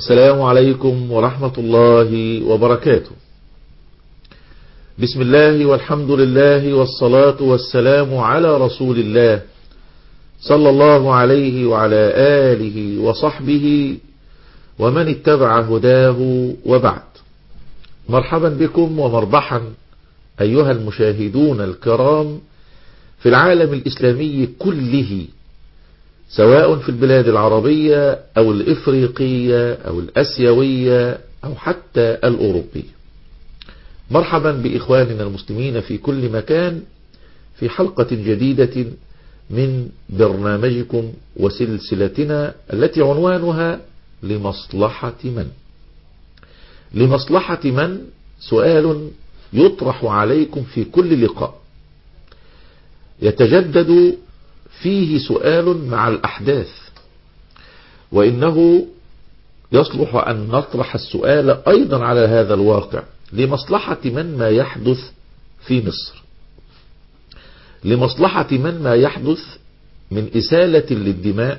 السلام عليكم ورحمة الله وبركاته بسم الله والحمد لله والصلاة والسلام على رسول الله صلى الله عليه وعلى آله وصحبه ومن اتبع هداه وبعد مرحبا بكم ومربحا أيها المشاهدون الكرام في العالم الإسلامي كله سواء في البلاد العربية أو الإفريقية أو الأسيوية أو حتى الأوروبية مرحبا بإخواننا المسلمين في كل مكان في حلقة جديدة من برنامجكم وسلسلتنا التي عنوانها لمصلحة من لمصلحة من سؤال يطرح عليكم في كل لقاء يتجدد فيه سؤال مع الأحداث وإنه يصلح أن نطرح السؤال أيضا على هذا الواقع لمصلحة من ما يحدث في مصر لمصلحة من ما يحدث من إسالة للدماء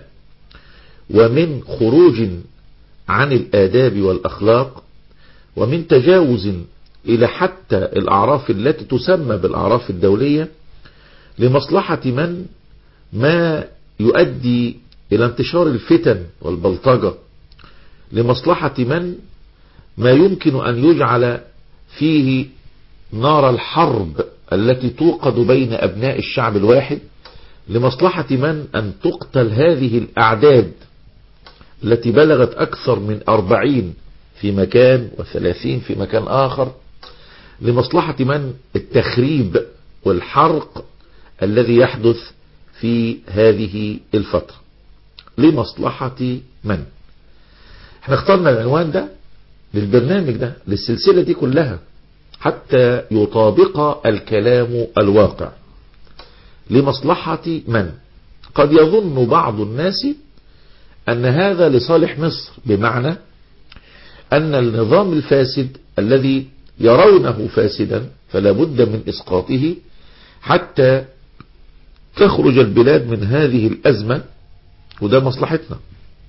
ومن خروج عن الآداب والأخلاق ومن تجاوز إلى حتى الأعراف التي تسمى بالأعراف الدولية لمصلحة من ما يؤدي إلى انتشار الفتن والبلطجة لمصلحة من ما يمكن أن يجعل فيه نار الحرب التي توقد بين أبناء الشعب الواحد لمصلحة من أن تقتل هذه الأعداد التي بلغت أكثر من أربعين في مكان وثلاثين في مكان آخر لمصلحة من التخريب والحرق الذي يحدث في هذه الفترة لمصلحة من احنا اخترنا العنوان ده للبرنامج ده للسلسلة دي كلها حتى يطابق الكلام الواقع لمصلحة من قد يظن بعض الناس أن هذا لصالح مصر بمعنى أن النظام الفاسد الذي يرونه فاسدا فلا بد من إسقاطه حتى تخرج البلاد من هذه الأزمة وده مصلحتنا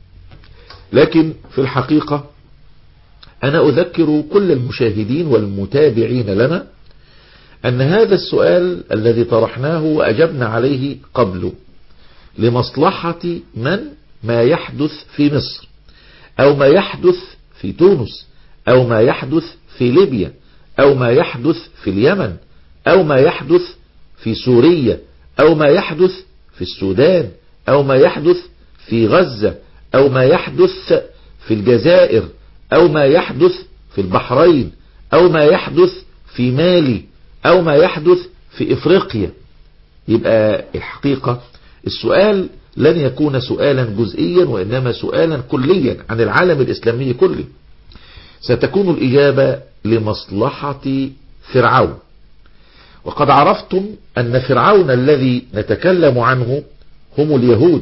لكن في الحقيقة أنا أذكر كل المشاهدين والمتابعين لنا أن هذا السؤال الذي طرحناه وأجبنا عليه قبله لمصلحة من ما يحدث في مصر أو ما يحدث في تونس أو ما يحدث في ليبيا أو ما يحدث في اليمن أو ما يحدث في سوريا أو ما يحدث في السودان أو ما يحدث في غزة أو ما يحدث في الجزائر أو ما يحدث في البحرين أو ما يحدث في مالي أو ما يحدث في إفريقيا يبقى الحقيقة السؤال لن يكون سؤالا جزئيا وإنما سؤالا كليا عن العالم الإسلامي كله ستكون الإجابة لمصلحة فرعون وقد عرفتم أن فرعون الذي نتكلم عنه هم اليهود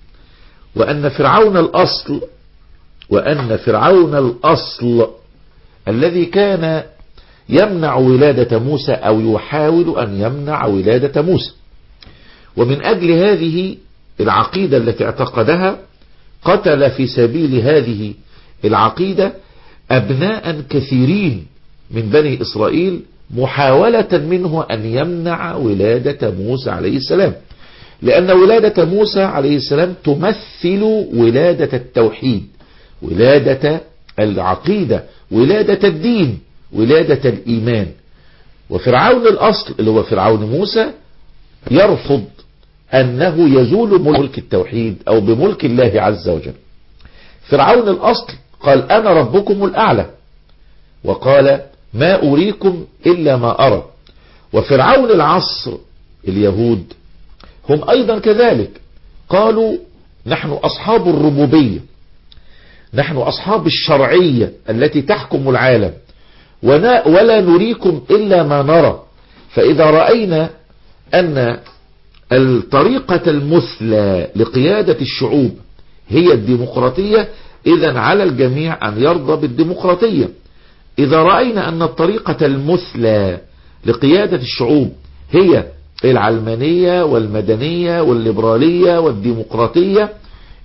وأن فرعون الأصل وأن فرعون الأصل الذي كان يمنع ولادة موسى أو يحاول أن يمنع ولادة موسى ومن أجل هذه العقيدة التي اعتقدها قتل في سبيل هذه العقيدة أبناء كثيرين من بني إسرائيل محاولة منه أن يمنع ولادة موسى عليه السلام لأن ولادة موسى عليه السلام تمثل ولادة التوحيد ولادة العقيدة ولادة الدين ولادة الإيمان وفرعون الأصل اللي هو فرعون موسى يرفض أنه يزول ملك التوحيد أو بملك الله عز وجل فرعون الأصل قال أنا ربكم الأعلى وقال ما أريكم إلا ما أرى وفرعون العصر اليهود هم أيضا كذلك قالوا نحن أصحاب الربوبية نحن أصحاب الشرعية التي تحكم العالم ولا نريكم إلا ما نرى فإذا رأينا أن الطريقة المثلى لقيادة الشعوب هي الديمقراطية إذا على الجميع أن يرضى بالديمقراطية إذا رأينا أن الطريقة المثلى لقيادة الشعوب هي العلمانية والمدنية والليبرالية والديمقراطية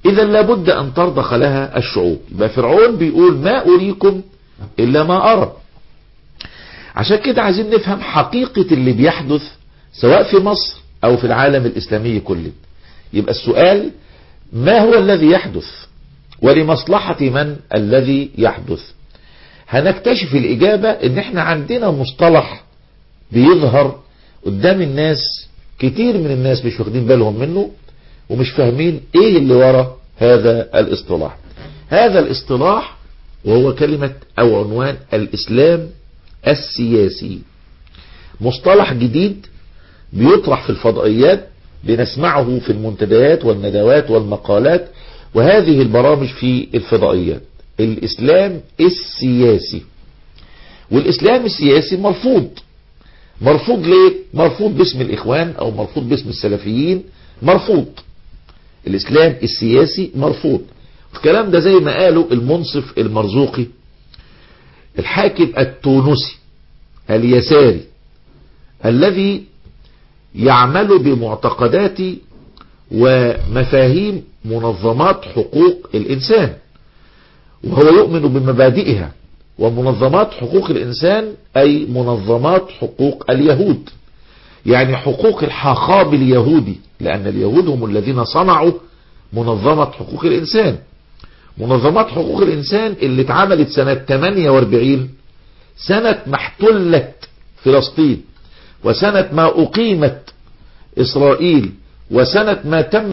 إذا لابد أن ترضخ لها الشعوب يبقى فرعون بيقول ما أريكم إلا ما أرى عشان كده عايزين نفهم حقيقة اللي بيحدث سواء في مصر أو في العالم الإسلامي كله يبقى السؤال ما هو الذي يحدث ولمصلحة من الذي يحدث هنكتشف الإجابة إن إحنا عندنا مصطلح بيظهر قدام الناس كتير من الناس مش واخدين بالهم منه ومش فاهمين ايه اللي ورا هذا الاصطلاح هذا الاصطلاح وهو كلمة او عنوان الاسلام السياسي مصطلح جديد بيطرح في الفضائيات بنسمعه في المنتديات والندوات والمقالات وهذه البرامج في الفضائيات الاسلام السياسي والاسلام السياسي مرفوض مرفوض ليه مرفوض باسم الاخوان او مرفوض باسم السلفيين مرفوض الاسلام السياسي مرفوض الكلام ده زي ما قالوا المنصف المرزوقي الحاكم التونسي اليساري الذي يعمل بمعتقدات ومفاهيم منظمات حقوق الانسان وهو يؤمن بمبادئها ومنظمات حقوق الإنسان أي منظمات حقوق اليهود يعني حقوق الحاخام اليهودي لأن اليهود هم الذين صنعوا منظمة حقوق الإنسان منظمات حقوق الإنسان اللي اتعملت سنة 48 سنة ما احتلت فلسطين وسنة ما أقيمت إسرائيل وسنة ما تم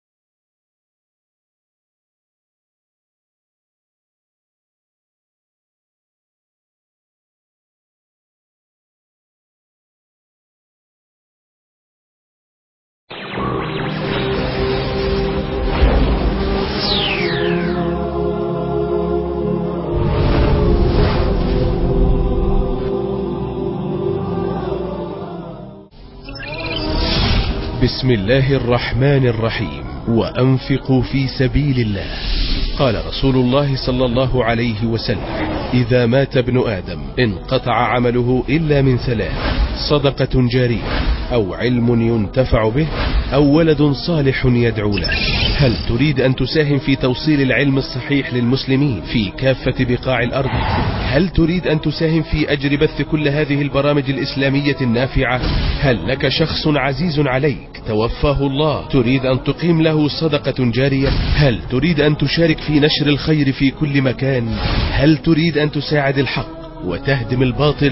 بسم الله الرحمن الرحيم وأنفقوا في سبيل الله قال رسول الله صلى الله عليه وسلم إذا مات ابن آدم انقطع عمله إلا من ثلاث صدقة جارية أو علم ينتفع به أو ولد صالح يدعو له هل تريد أن تساهم في توصيل العلم الصحيح للمسلمين في كافة بقاع الأرض هل تريد أن تساهم في أجر بث كل هذه البرامج الإسلامية النافعة هل لك شخص عزيز عليك توفاه الله تريد أن تقيم له صدقة جارية هل تريد أن تشارك في نشر الخير في كل مكان هل تريد أن تساعد الحق وتهدم الباطل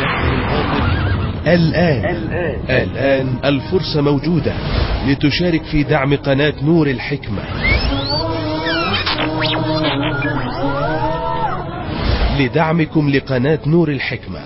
الآن الآن الفرصة موجودة لتشارك في دعم قناة نور الحكمة لدعمكم لقناة نور الحكمة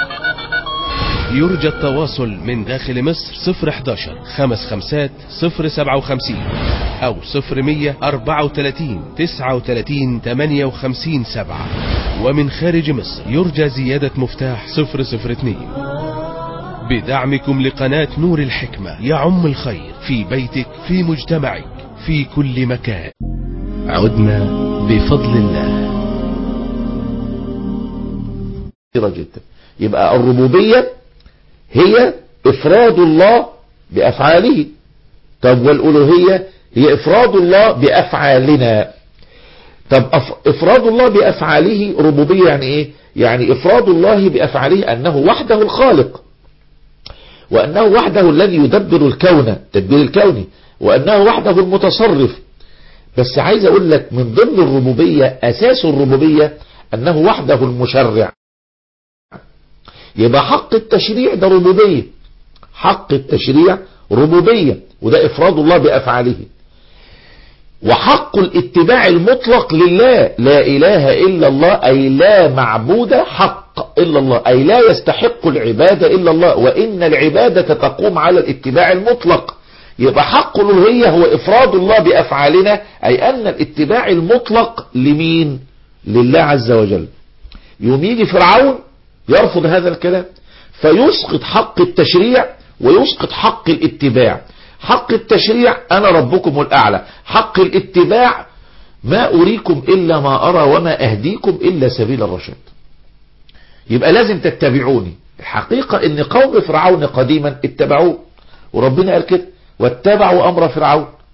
يرجى التواصل من داخل مصر 011 خمس خمسات 057 أو 0100 34 39 58 7 ومن خارج مصر يرجى زيادة مفتاح 002 بدعمكم لقناة نور الحكمة يعم الخير في بيتك في مجتمعك في كل مكان عدنا بفضل الله كثيرة جدا يبقى الربوبية هي إفراد الله بأفعاله طب والألوهية هي إفراد الله بأفعالنا طب أف... إفراد الله بأفعاله ربوبية يعني إيه يعني إفراد الله بأفعاله أنه وحده الخالق وأنه وحده الذي يدبر الكون تدبير الكون وأنه وحده المتصرف بس عايز أقول لك من ضمن الربوبية أساس الربوبية أنه وحده المشرع يبقى حق التشريع ده ربوبية حق التشريع ربوبية وده إفراد الله بأفعاله وحق الاتباع المطلق لله لا إله إلا الله أي لا معبود حق إلا الله أي لا يستحق العبادة إلا الله وإن العبادة تقوم على الاتباع المطلق يبقى حق الألوهية هو إفراد الله بأفعالنا أي أن الاتباع المطلق لمين لله عز وجل يوم يجي فرعون يرفض هذا الكلام فيسقط حق التشريع ويسقط حق الاتباع حق التشريع أنا ربكم الأعلى حق الاتباع ما أريكم إلا ما أرى وما أهديكم إلا سبيل الرشاد يبقى لازم تتبعوني الحقيقة ان قوم فرعون قديما اتبعوه وربنا قال كده واتبعوا أمر فرعون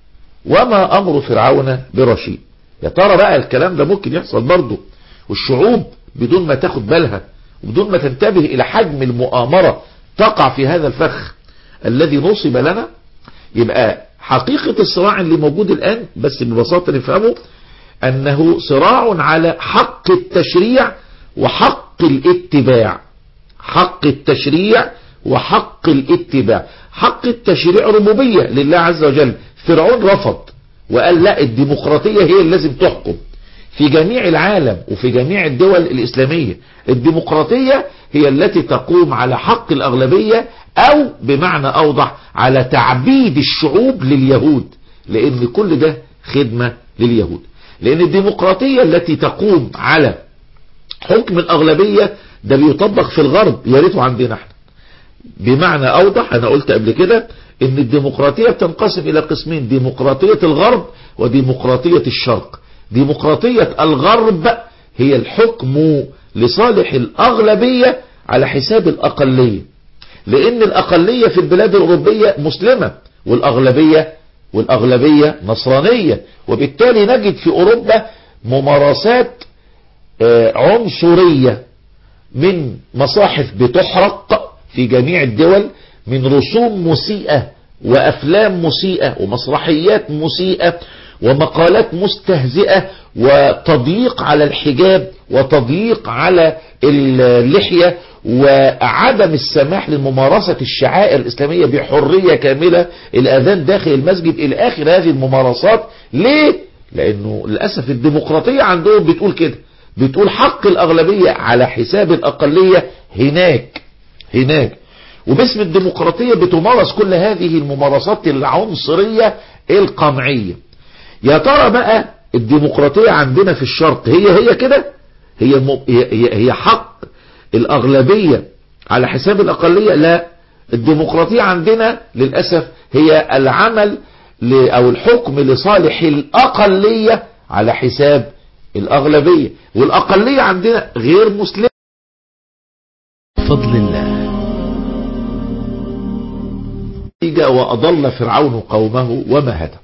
وما أمر فرعون برشيد يا ترى بقى الكلام ده ممكن يحصل برضه والشعوب بدون ما تاخد بالها وبدون ما تنتبه إلى حجم المؤامرة تقع في هذا الفخ الذي نصب لنا يبقى حقيقة الصراع اللي موجود الآن بس ببساطة نفهمه أنه صراع على حق التشريع وحق الاتباع حق التشريع وحق الاتباع حق التشريع ربوبية لله عز وجل فرعون رفض وقال لا الديمقراطية هي اللي لازم تحكم في جميع العالم وفي جميع الدول الإسلامية الديمقراطية هي التي تقوم على حق الأغلبية أو بمعنى أوضح على تعبيد الشعوب لليهود لأن كل ده خدمة لليهود لأن الديمقراطية التي تقوم على حكم الأغلبية ده بيطبق في الغرب يا ريته عندنا احنا بمعنى أوضح أنا قلت قبل كده إن الديمقراطية بتنقسم إلى قسمين ديمقراطية الغرب وديمقراطية الشرق ديمقراطية الغرب هي الحكم لصالح الأغلبية على حساب الأقلية لأن الأقلية في البلاد الأوروبية مسلمة والأغلبية والأغلبية نصرانية وبالتالي نجد في أوروبا ممارسات عنصرية من مصاحف بتحرق في جميع الدول من رسوم مسيئة وأفلام مسيئة ومسرحيات مسيئة ومقالات مستهزئة وتضييق على الحجاب وتضييق على اللحية وعدم السماح لممارسة الشعائر الإسلامية بحرية كاملة الأذان داخل المسجد إلى آخر هذه الممارسات ليه؟ لأنه للأسف الديمقراطية عندهم بتقول كده بتقول حق الأغلبية على حساب الأقلية هناك هناك وباسم الديمقراطية بتمارس كل هذه الممارسات العنصرية القمعية يا ترى بقى الديمقراطية عندنا في الشرق هي هي كده هي, هي, هي حق الأغلبية على حساب الأقلية لا الديمقراطية عندنا للأسف هي العمل أو الحكم لصالح الأقلية على حساب الأغلبية والأقلية عندنا غير مسلمة فضل الله وأضل فرعون قومه وما هدى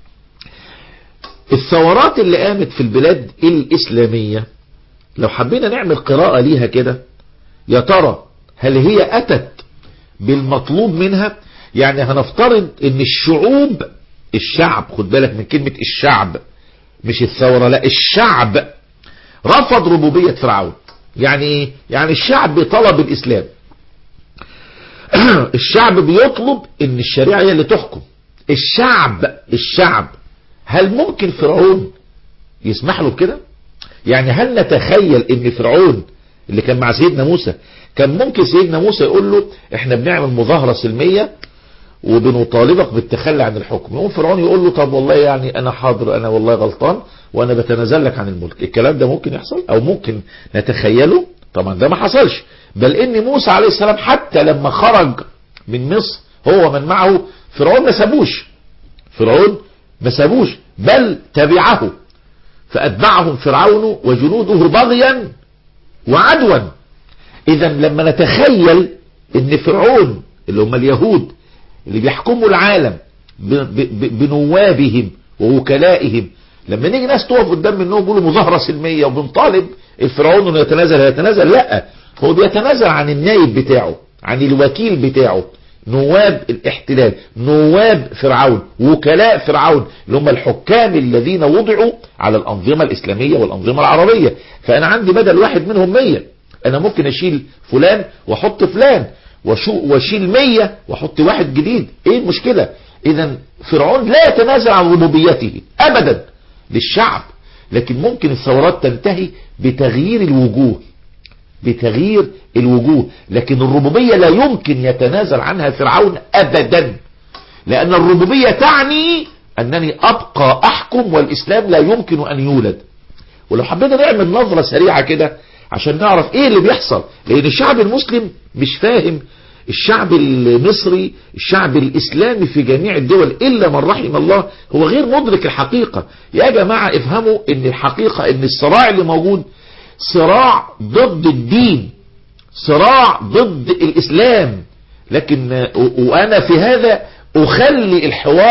الثورات اللي قامت في البلاد الإسلامية لو حبينا نعمل قراءة ليها كده يا ترى هل هي أتت بالمطلوب منها يعني هنفترض ان الشعوب الشعب خد بالك من كلمة الشعب مش الثورة لا الشعب رفض ربوبية فرعون يعني ايه يعني الشعب طلب الاسلام الشعب بيطلب ان الشريعة هي اللي تحكم الشعب الشعب هل ممكن فرعون يسمح له بكده يعني هل نتخيل ان فرعون اللي كان مع سيدنا موسى كان ممكن سيدنا موسى يقول له احنا بنعمل مظاهرة سلمية وبنطالبك بالتخلي عن الحكم يقوم فرعون يقول له طب والله يعني انا حاضر انا والله غلطان وانا بتنازل لك عن الملك الكلام ده ممكن يحصل او ممكن نتخيله طبعا ده ما حصلش بل ان موسى عليه السلام حتى لما خرج من مصر هو من معه فرعون ما سابوش فرعون ما سابوش بل تبعه فأتبعهم فرعون وجنوده بغيا وعدوا إذا لما نتخيل ان فرعون اللي هم اليهود اللي بيحكموا العالم بنوابهم ووكلائهم لما نيجي ناس تقف قدام منهم بيقولوا مظاهرة سلمية وبنطالب الفرعون انه يتنازل هيتنازل لا هو بيتنازل عن النائب بتاعه عن الوكيل بتاعه نواب الاحتلال نواب فرعون وكلاء فرعون اللي هم الحكام الذين وضعوا على الأنظمة الإسلامية والأنظمة العربية فأنا عندي بدل واحد منهم مية أنا ممكن أشيل فلان وأحط فلان واشيل مية واحط واحد جديد ايه المشكلة اذا فرعون لا يتنازل عن ربوبيته ابدا للشعب لكن ممكن الثورات تنتهي بتغيير الوجوه بتغيير الوجوه لكن الربوبية لا يمكن يتنازل عنها فرعون ابدا لان الربوبية تعني انني ابقى احكم والاسلام لا يمكن ان يولد ولو حبينا نعمل نظرة سريعة كده عشان نعرف ايه اللي بيحصل لان الشعب المسلم مش فاهم الشعب المصري الشعب الاسلامي في جميع الدول الا من رحم الله هو غير مدرك الحقيقة يا جماعة افهموا ان الحقيقة ان الصراع اللي موجود صراع ضد الدين صراع ضد الاسلام لكن وانا في هذا اخلي الحوار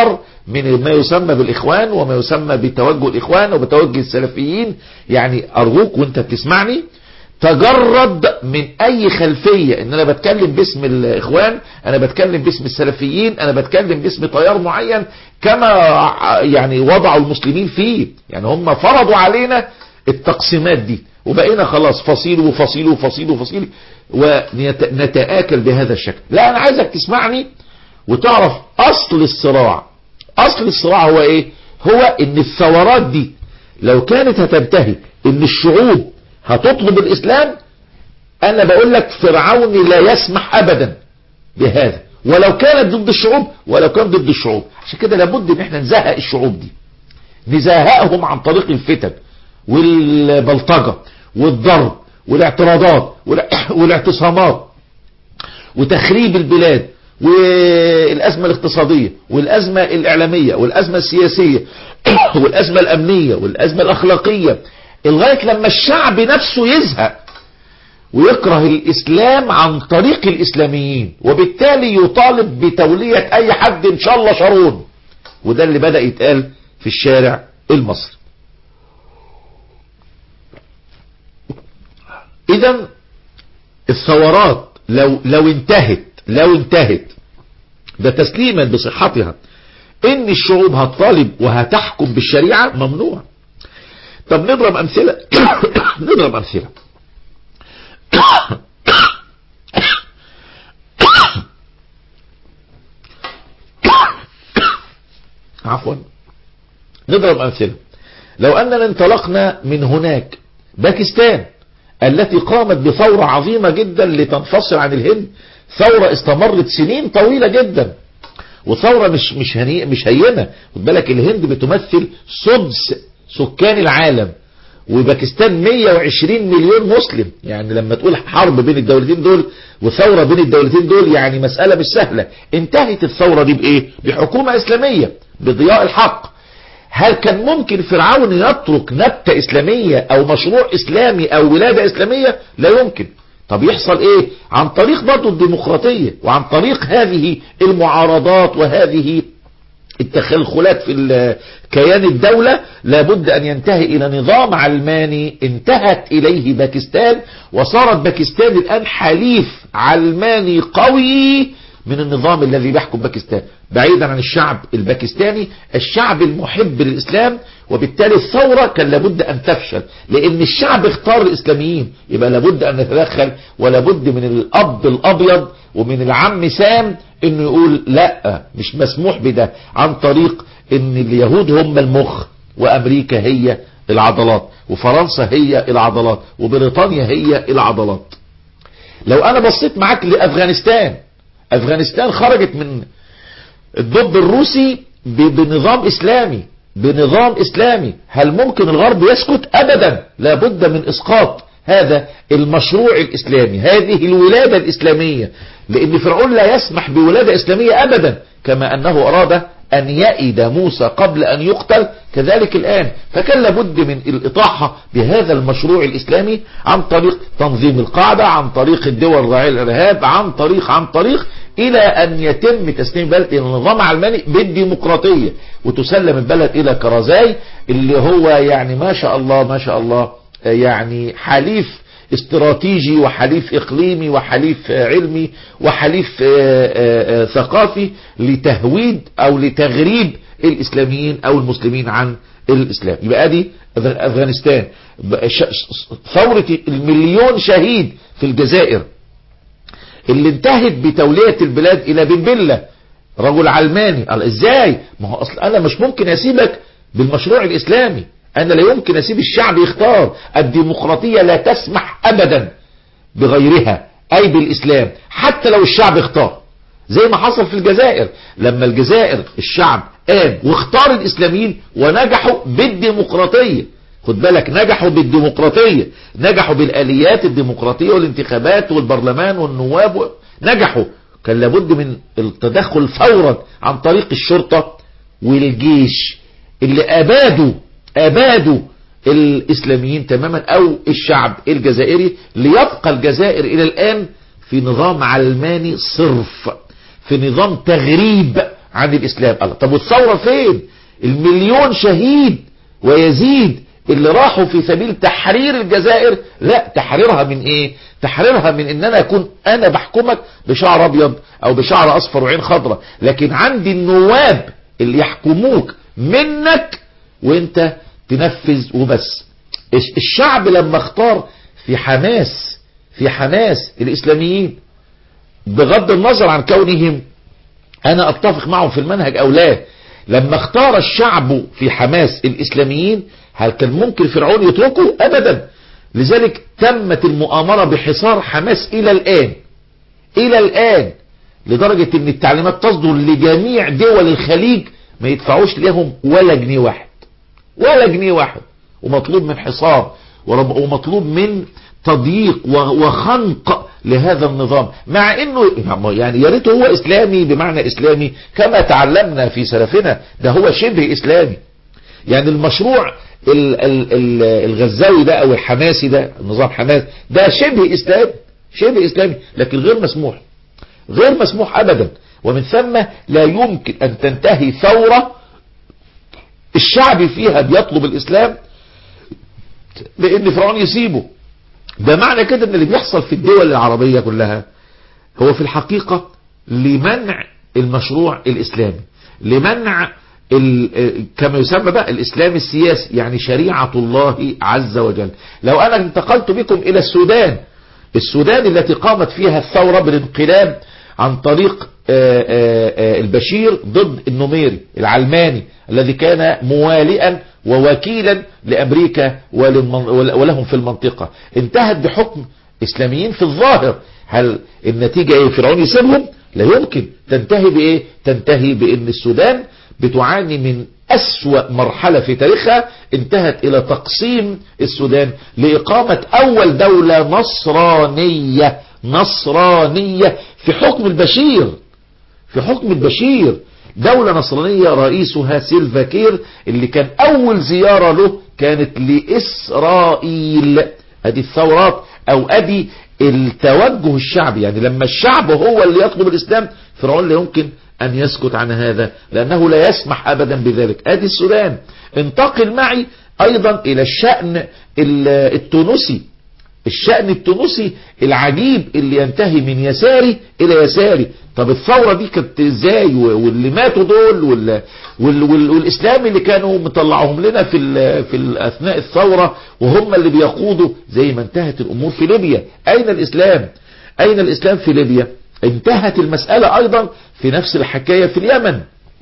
من ما يسمى بالإخوان وما يسمى بتوجه الإخوان وبتوجه السلفيين يعني أرجوك وانت بتسمعني تجرد من اي خلفية ان انا بتكلم باسم الاخوان انا بتكلم باسم السلفيين انا بتكلم باسم تيار معين كما يعني وضعوا المسلمين فيه يعني هم فرضوا علينا التقسيمات دي وبقينا خلاص فصيل وفصيل وفصيل وفصيل ونتآكل بهذا الشكل لا انا عايزك تسمعني وتعرف اصل الصراع اصل الصراع هو ايه هو ان الثورات دي لو كانت هتنتهي ان الشعوب هتطلب الاسلام انا بقول لك فرعون لا يسمح ابدا بهذا ولو كانت ضد الشعوب ولو كان ضد الشعوب عشان كده لابد ان احنا نزهق الشعوب دي نزهقهم عن طريق الفتن والبلطجة والضرب والاعتراضات والاعتصامات وتخريب البلاد والأزمة الاقتصادية والأزمة الإعلامية والأزمة السياسية والأزمة الأمنية والأزمة الأخلاقية لغاية لما الشعب نفسه يزهق ويكره الإسلام عن طريق الإسلاميين وبالتالي يطالب بتولية أي حد إن شاء الله شارون وده اللي بدأ يتقال في الشارع المصري إذا الثورات لو لو انتهت لو انتهت ده تسليما بصحتها ان الشعوب هتطالب وهتحكم بالشريعة ممنوع طب نضرب امثلة نضرب امثلة عفوا نضرب امثلة لو اننا انطلقنا من هناك باكستان التي قامت بثورة عظيمة جدا لتنفصل عن الهند ثورة استمرت سنين طويلة جدا وثورة مش مش هني مش هينة خد بالك الهند بتمثل سدس سكان العالم وباكستان 120 مليون مسلم يعني لما تقول حرب بين الدولتين دول وثورة بين الدولتين دول يعني مسألة مش سهلة انتهت الثورة دي بايه بحكومة اسلامية بضياء الحق هل كان ممكن فرعون يترك نبتة اسلامية او مشروع اسلامي او ولادة اسلامية لا يمكن طب يحصل ايه عن طريق برضه الديمقراطية وعن طريق هذه المعارضات وهذه التخلخلات في كيان الدولة لابد أن ينتهي إلى نظام علماني انتهت إليه باكستان وصارت باكستان الآن حليف علماني قوي من النظام الذي بيحكم باكستان بعيدا عن الشعب الباكستاني الشعب المحب للإسلام وبالتالي الثورة كان لابد أن تفشل لأن الشعب اختار الإسلاميين يبقى لابد أن نتدخل ولابد من الأب الأبيض ومن العم سام انه يقول لا مش مسموح بده عن طريق ان اليهود هم المخ وامريكا هي العضلات وفرنسا هي العضلات وبريطانيا هي العضلات لو انا بصيت معاك لافغانستان افغانستان خرجت من الضب الروسي بنظام اسلامي بنظام اسلامي هل ممكن الغرب يسكت ابدا لابد من اسقاط هذا المشروع الاسلامي هذه الولادة الاسلامية لان فرعون لا يسمح بولادة اسلامية ابدا كما انه اراد ان يئد موسى قبل ان يقتل كذلك الان فكان لابد من الاطاحة بهذا المشروع الاسلامي عن طريق تنظيم القاعدة عن طريق الدول راعي الارهاب عن طريق عن طريق الى ان يتم تسليم البلد الى نظام علماني بالديمقراطية وتسلم البلد الى كرزاي اللي هو يعني ما شاء الله ما شاء الله يعني حليف استراتيجي وحليف اقليمي وحليف علمي وحليف ثقافي لتهويد او لتغريب الاسلاميين او المسلمين عن الاسلام يبقى دي افغانستان ثورة المليون شهيد في الجزائر اللي انتهت بتولية البلاد الى بن بلة رجل علماني قال ازاي ما هو اصلا انا مش ممكن اسيبك بالمشروع الاسلامي انا لا يمكن اسيب الشعب يختار الديمقراطية لا تسمح ابدا بغيرها اي بالاسلام حتى لو الشعب اختار زي ما حصل في الجزائر لما الجزائر الشعب قام واختار الاسلاميين ونجحوا بالديمقراطية خد بالك نجحوا بالديمقراطية نجحوا بالاليات الديمقراطية والانتخابات والبرلمان والنواب نجحوا كان لابد من التدخل فورا عن طريق الشرطة والجيش اللي ابادوا ابادوا الاسلاميين تماما او الشعب الجزائري ليبقى الجزائر الى الان في نظام علماني صرف في نظام تغريب عن الاسلام الله طب والثورة فين المليون شهيد ويزيد اللي راحوا في سبيل تحرير الجزائر لا تحريرها من ايه تحريرها من ان انا اكون انا بحكمك بشعر ابيض او بشعر اصفر وعين خضراء لكن عندي النواب اللي يحكموك منك وانت تنفذ وبس الشعب لما اختار في حماس في حماس الاسلاميين بغض النظر عن كونهم انا اتفق معهم في المنهج او لا لما اختار الشعب في حماس الاسلاميين هل كان ممكن فرعون يتركه ابدا لذلك تمت المؤامرة بحصار حماس الى الان الى الان لدرجة ان التعليمات تصدر لجميع دول الخليج ما يدفعوش لهم ولا جنيه واحد ولا جنيه واحد ومطلوب من حصار ومطلوب من تضييق وخنق لهذا النظام مع انه يعني يا ريته هو اسلامي بمعنى اسلامي كما تعلمنا في سلفنا ده هو شبه اسلامي يعني المشروع ال ال ال الغزاوي ده او الحماسي ده النظام حماس ده شبه اسلامي شبه اسلامي لكن غير مسموح غير مسموح ابدا ومن ثم لا يمكن ان تنتهي ثورة الشعب فيها بيطلب الاسلام لان فرعون يسيبه ده معنى كده ان اللي بيحصل في الدول العربية كلها هو في الحقيقة لمنع المشروع الاسلامي لمنع كما يسمى بقى الاسلام السياسي يعني شريعة الله عز وجل لو انا انتقلت بكم الى السودان السودان التي قامت فيها الثورة بالانقلاب عن طريق البشير ضد النميري العلماني الذي كان موالئا ووكيلا لأمريكا ولهم في المنطقة انتهت بحكم إسلاميين في الظاهر هل النتيجة ايه فرعون يسيبهم لا يمكن تنتهي بايه تنتهي بان السودان بتعاني من أسوأ مرحلة في تاريخها انتهت إلى تقسيم السودان لإقامة أول دولة نصرانية نصرانية في حكم البشير في حكم البشير دولة نصرانية رئيسها سيلفا كير اللي كان أول زيارة له كانت لإسرائيل أدي الثورات أو أدي التوجه الشعبي يعني لما الشعب هو اللي يطلب الإسلام فرعون لا يمكن أن يسكت عن هذا لأنه لا يسمح أبدا بذلك أدي السودان انتقل معي أيضا إلى الشأن التونسي الشأن التونسي العجيب اللي ينتهي من يساري إلى يساري طب الثورة دي كانت ازاي واللي ماتوا دول وال وال وال والإسلام اللي كانوا مطلعهم لنا في ال في ال أثناء الثورة وهم اللي بيقودوا زي ما انتهت الأمور في ليبيا أين الإسلام أين الإسلام في ليبيا انتهت المسألة أيضا في نفس الحكاية في اليمن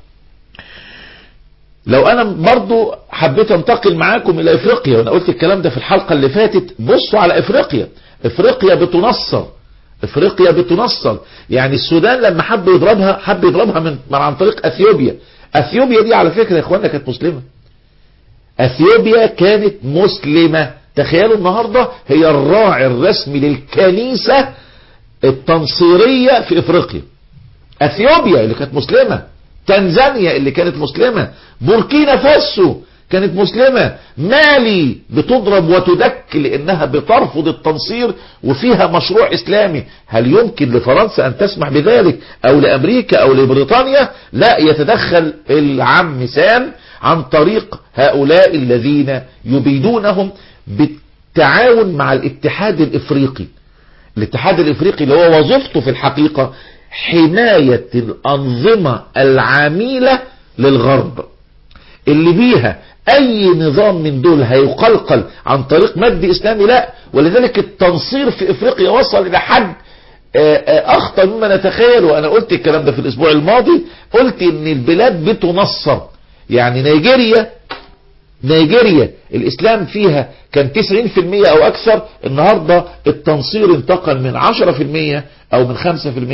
لو انا برضو حبيت انتقل معاكم الى افريقيا وانا قلت الكلام ده في الحلقة اللي فاتت بصوا على افريقيا افريقيا بتنصر افريقيا بتنصر يعني السودان لما حب يضربها حب يضربها من, من عن طريق اثيوبيا اثيوبيا دي على فكرة يا اخوانا كانت مسلمة اثيوبيا كانت مسلمة تخيلوا النهاردة هي الراعي الرسمي للكنيسة التنصيرية في افريقيا اثيوبيا اللي كانت مسلمة تنزانيا اللي كانت مسلمة بوركينا فاسو كانت مسلمة مالي بتضرب وتدك لانها بترفض التنصير وفيها مشروع اسلامي هل يمكن لفرنسا ان تسمح بذلك او لامريكا او لبريطانيا لا يتدخل العم سام عن طريق هؤلاء الذين يبيدونهم بالتعاون مع الاتحاد الافريقي الاتحاد الافريقي اللي هو وظيفته في الحقيقة حماية الأنظمة العميلة للغرب اللي بيها أي نظام من دول هيقلقل عن طريق مد إسلامي لا ولذلك التنصير في إفريقيا وصل إلى حد أخطر مما نتخيل وأنا قلت الكلام ده في الأسبوع الماضي قلت إن البلاد بتنصر يعني نيجيريا نيجيريا الإسلام فيها كان 90% أو أكثر النهاردة التنصير انتقل من 10% أو من 5%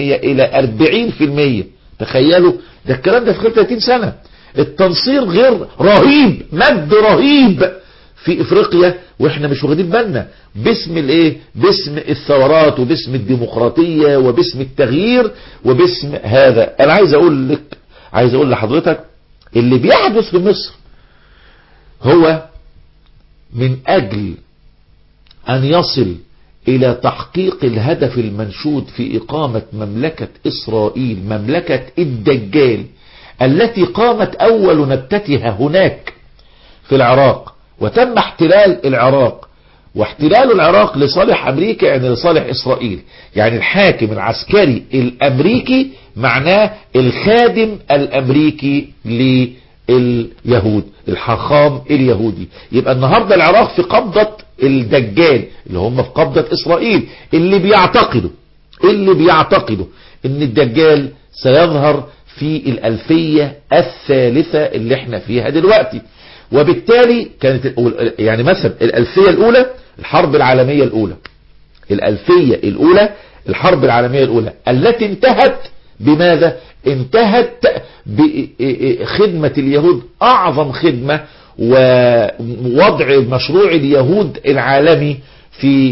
إلى 40% تخيلوا ده الكلام ده في خلال 30 سنة التنصير غير رهيب مد رهيب في افريقيا واحنا مش واخدين بالنا باسم الايه باسم الثورات وباسم الديمقراطية وباسم التغيير وباسم هذا انا عايز اقول لك عايز اقول لحضرتك اللي بيحدث في مصر هو من اجل ان يصل الى تحقيق الهدف المنشود في اقامة مملكة اسرائيل مملكة الدجال التي قامت أول نبتتها هناك في العراق وتم احتلال العراق واحتلال العراق لصالح أمريكا يعني لصالح إسرائيل يعني الحاكم العسكري الأمريكي معناه الخادم الأمريكي لليهود الحاخام اليهودي يبقى النهاردة العراق في قبضة الدجال اللي هم في قبضة إسرائيل اللي بيعتقدوا اللي بيعتقدوا ان الدجال سيظهر في الألفية الثالثة اللي احنا فيها دلوقتي وبالتالي كانت يعني مثلا الألفية الأولى الحرب العالمية الأولى الألفية الأولى الحرب العالمية الأولى التي انتهت بماذا انتهت بخدمة اليهود أعظم خدمة ووضع مشروع اليهود العالمي في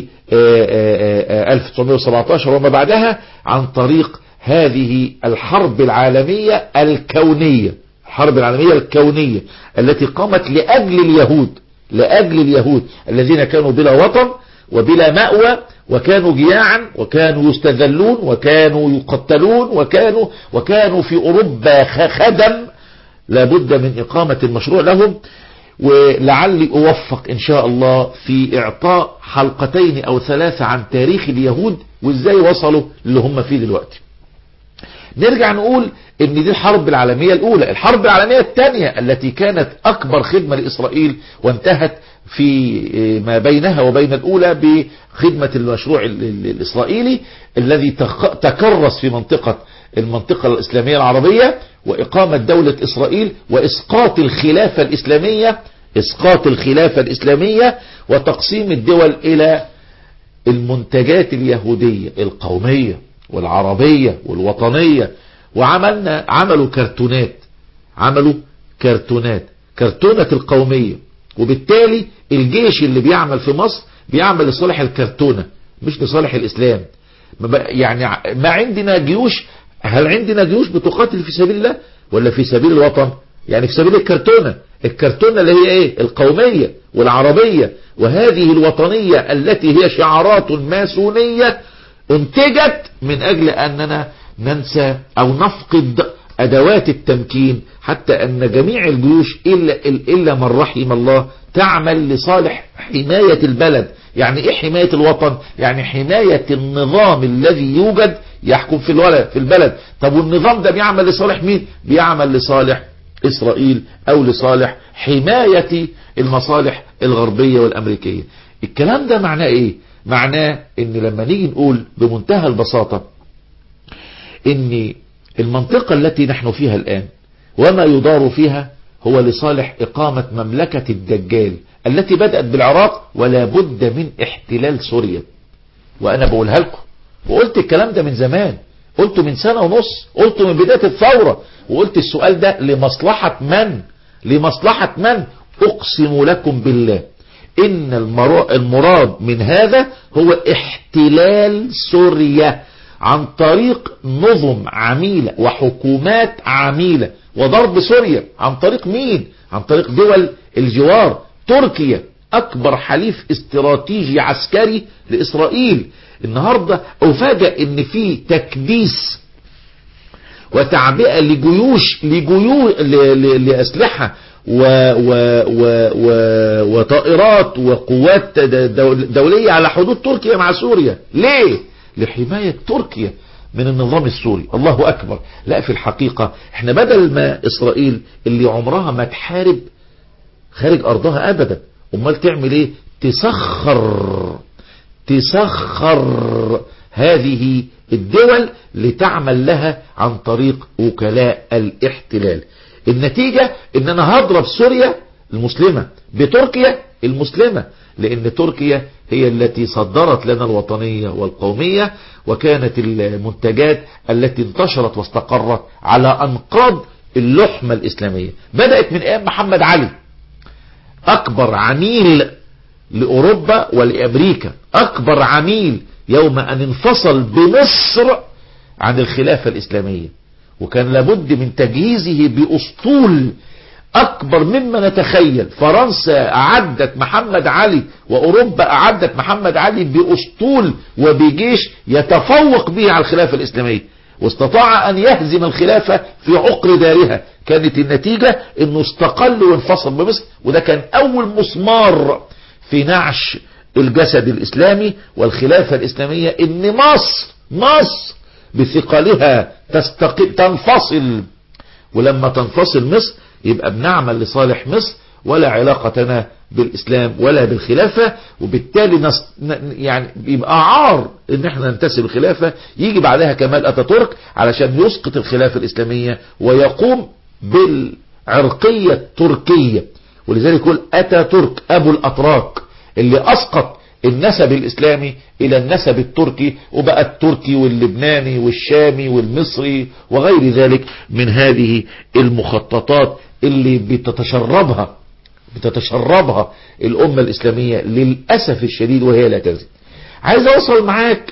1917 وما بعدها عن طريق هذه الحرب العالمية الكونية الحرب العالمية الكونية التي قامت لأجل اليهود لأجل اليهود الذين كانوا بلا وطن وبلا مأوى وكانوا جياعا وكانوا يستذلون وكانوا يقتلون وكانوا وكانوا في أوروبا خدم لابد من إقامة المشروع لهم ولعلي أوفق إن شاء الله في إعطاء حلقتين أو ثلاثة عن تاريخ اليهود وإزاي وصلوا اللي هم فيه دلوقتي نرجع نقول ان دي الحرب العالمية الاولى الحرب العالمية الثانية التي كانت اكبر خدمة لاسرائيل وانتهت في ما بينها وبين الاولى بخدمة المشروع الاسرائيلي الذي تكرس في منطقة المنطقة الاسلامية العربية واقامة دولة اسرائيل واسقاط الخلافة الاسلامية اسقاط الخلافة الاسلامية وتقسيم الدول الى المنتجات اليهودية القومية والعربية والوطنية وعملنا عملوا كرتونات عملوا كرتونات كرتونة القومية وبالتالي الجيش اللي بيعمل في مصر بيعمل لصالح الكرتونة مش لصالح الإسلام يعني ما عندنا جيوش هل عندنا جيوش بتقاتل في سبيل الله ولا في سبيل الوطن يعني في سبيل الكرتونة الكرتونة اللي هي ايه القومية والعربية وهذه الوطنية التي هي شعارات ماسونية انتجت من اجل اننا ننسى او نفقد ادوات التمكين حتى ان جميع الجيوش الا, إلا من رحم الله تعمل لصالح حماية البلد يعني ايه حماية الوطن يعني حماية النظام الذي يوجد يحكم في الولد في البلد طب والنظام ده بيعمل لصالح مين بيعمل لصالح اسرائيل او لصالح حماية المصالح الغربية والامريكية الكلام ده معناه ايه معناه ان لما نيجي نقول بمنتهى البساطة ان المنطقة التي نحن فيها الان وما يدار فيها هو لصالح اقامة مملكة الدجال التي بدأت بالعراق ولا بد من احتلال سوريا وانا بقولها لكم وقلت الكلام ده من زمان قلته من سنة ونص قلته من بداية الثورة وقلت السؤال ده لمصلحة من لمصلحة من اقسم لكم بالله ان المراد من هذا هو احتلال سوريا عن طريق نظم عميلة وحكومات عميلة وضرب سوريا عن طريق مين عن طريق دول الجوار تركيا اكبر حليف استراتيجي عسكري لاسرائيل النهاردة افاجئ ان في تكديس وتعبئة لجيوش لجيوش لاسلحة و و و و وطائرات وقوات دولية على حدود تركيا مع سوريا ليه لحماية تركيا من النظام السوري الله أكبر لا في الحقيقة احنا بدل ما إسرائيل اللي عمرها ما تحارب خارج أرضها أبدا أمال تعمل ايه تسخر تسخر هذه الدول لتعمل لها عن طريق وكلاء الاحتلال النتيجة ان انا هضرب سوريا المسلمة بتركيا المسلمة لان تركيا هي التي صدرت لنا الوطنية والقومية وكانت المنتجات التي انتشرت واستقرت على انقاض اللحمة الاسلامية بدأت من ايام محمد علي اكبر عميل لاوروبا ولامريكا اكبر عميل يوم ان انفصل بمصر عن الخلافة الاسلامية وكان لابد من تجهيزه بأسطول أكبر مما نتخيل فرنسا أعدت محمد علي وأوروبا أعدت محمد علي بأسطول وبجيش يتفوق به على الخلافة الإسلامية واستطاع ان يهزم الخلافة في عقر دارها كانت النتيجة انه استقل وانفصل بمصر وده كان اول مسمار في نعش الجسد الاسلامي والخلافة الاسلامية ان مصر مصر بثقلها تستقل تنفصل ولما تنفصل مصر يبقى بنعمل لصالح مصر ولا علاقة لنا بالإسلام ولا بالخلافة وبالتالي نص... يعني بيبقى عار ان احنا ننتسب الخلافة يجي بعدها كمال أتاتورك علشان يسقط الخلافة الإسلامية ويقوم بالعرقية التركية ولذلك يقول أتاتورك أبو الأتراك اللي أسقط النسب الإسلامي إلى النسب التركي وبقى التركي واللبناني والشامي والمصري وغير ذلك من هذه المخططات اللي بتتشربها بتتشربها الأمة الإسلامية للأسف الشديد وهي لا تزيد عايز أوصل معاك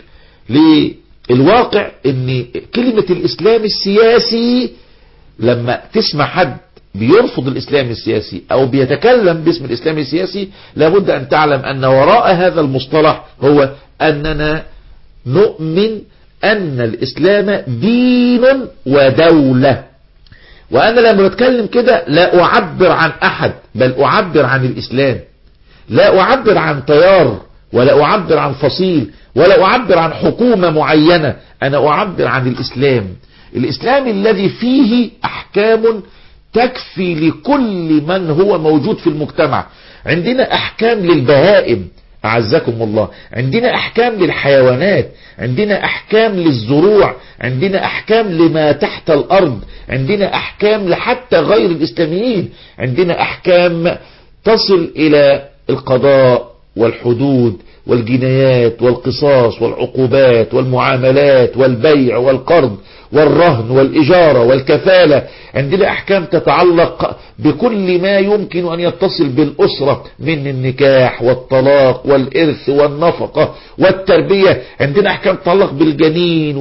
للواقع ان كلمة الإسلام السياسي لما تسمع حد بيرفض الإسلام السياسي أو بيتكلم باسم الإسلام السياسي لابد أن تعلم أن وراء هذا المصطلح هو أننا نؤمن أن الإسلام دين ودولة وأنا لما بتكلم كده لا أعبر عن أحد بل أعبر عن الإسلام لا أعبر عن تيار ولا أعبر عن فصيل ولا أعبر عن حكومة معينة أنا أعبر عن الإسلام الإسلام الذي فيه أحكام تكفي لكل من هو موجود في المجتمع عندنا أحكام للبهائم أعزكم الله عندنا أحكام للحيوانات عندنا أحكام للزروع عندنا أحكام لما تحت الأرض عندنا أحكام لحتى غير الإسلاميين عندنا أحكام تصل إلى القضاء والحدود والجنايات والقصاص والعقوبات والمعاملات والبيع والقرض والرهن والإجارة والكفالة عندنا أحكام تتعلق بكل ما يمكن أن يتصل بالأسرة من النكاح والطلاق والإرث والنفقة والتربية عندنا أحكام تتعلق بالجنين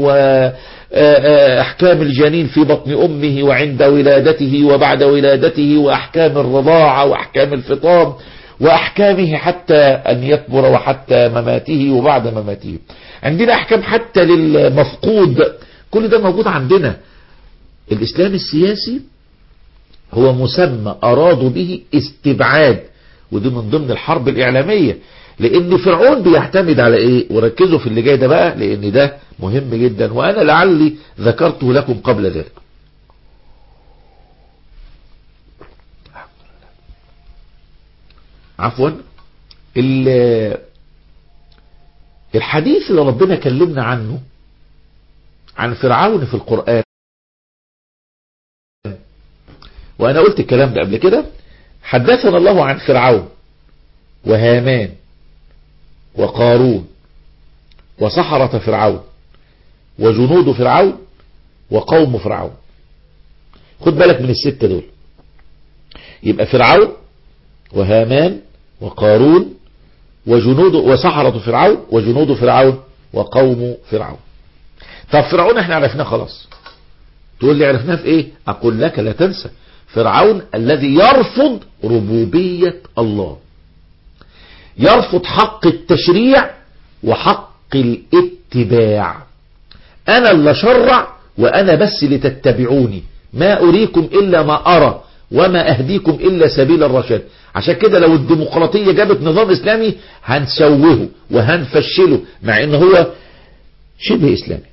وأحكام الجنين في بطن أمه وعند ولادته وبعد ولادته وأحكام الرضاعة وأحكام الفطام وأحكامه حتى أن يكبر وحتى مماته وبعد مماته عندنا أحكام حتى للمفقود كل ده موجود عندنا الإسلام السياسي هو مسمى أرادوا به استبعاد ودي من ضمن الحرب الإعلامية لأن فرعون بيعتمد على إيه وركزوا في اللي جاي ده بقى لأن ده مهم جدا وأنا لعلي ذكرته لكم قبل ذلك عفوا الحديث اللي ربنا كلمنا عنه عن فرعون في القرآن وأنا قلت الكلام ده قبل كده حدثنا الله عن فرعون وهامان وقارون وسحرة فرعون وجنود فرعون وقوم فرعون خد بالك من الستة دول يبقى فرعون وهامان وقارون وجنود وسحرة فرعون وجنود فرعون وقوم فرعون طب فرعون احنا عرفناه خلاص تقول لي عرفناه في ايه اقول لك لا تنسى فرعون الذي يرفض ربوبية الله يرفض حق التشريع وحق الاتباع انا اللي شرع وانا بس لتتبعوني ما اريكم الا ما ارى وما اهديكم الا سبيل الرشاد عشان كده لو الديمقراطية جابت نظام اسلامي هنسوه وهنفشله مع ان هو شبه اسلامي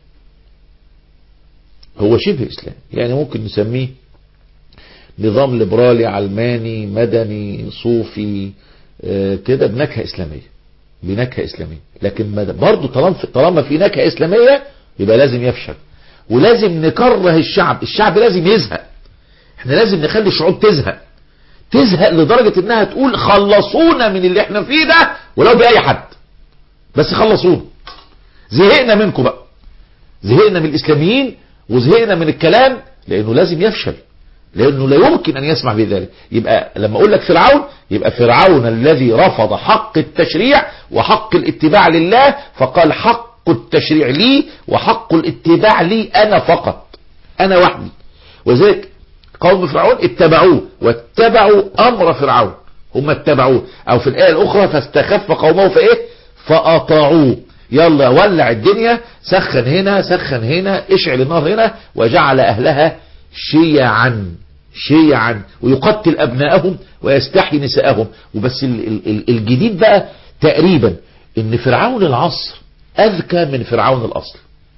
هو شبه اسلامي يعني ممكن نسميه نظام ليبرالي علماني مدني صوفي اه كده بنكهة اسلامية بنكهة اسلامية لكن برضه طالما طالما في نكهة اسلامية يبقى لازم يفشل ولازم نكره الشعب الشعب لازم يزهق احنا لازم نخلي الشعوب تزهق تزهق لدرجة انها تقول خلصونا من اللي احنا فيه ده ولو بأي حد بس خلصونا زهقنا منكم بقى زهقنا من الاسلاميين وزهقنا من الكلام لانه لازم يفشل لانه لا يمكن ان يسمع بذلك يبقى لما اقول لك فرعون يبقى فرعون الذي رفض حق التشريع وحق الاتباع لله فقال حق التشريع لي وحق الاتباع لي انا فقط انا وحدي وذلك قوم فرعون اتبعوه واتبعوا امر فرعون هم اتبعوه او في الايه الاخرى فاستخف قومه فايه فاطاعوه يلا ولع الدنيا سخن هنا سخن هنا اشعل النار هنا وجعل اهلها شيعا شيعا ويقتل ابنائهم ويستحيي نساءهم وبس ال- ال- ال- الجديد بقى تقريبا ان فرعون العصر اذكى من فرعون الاصل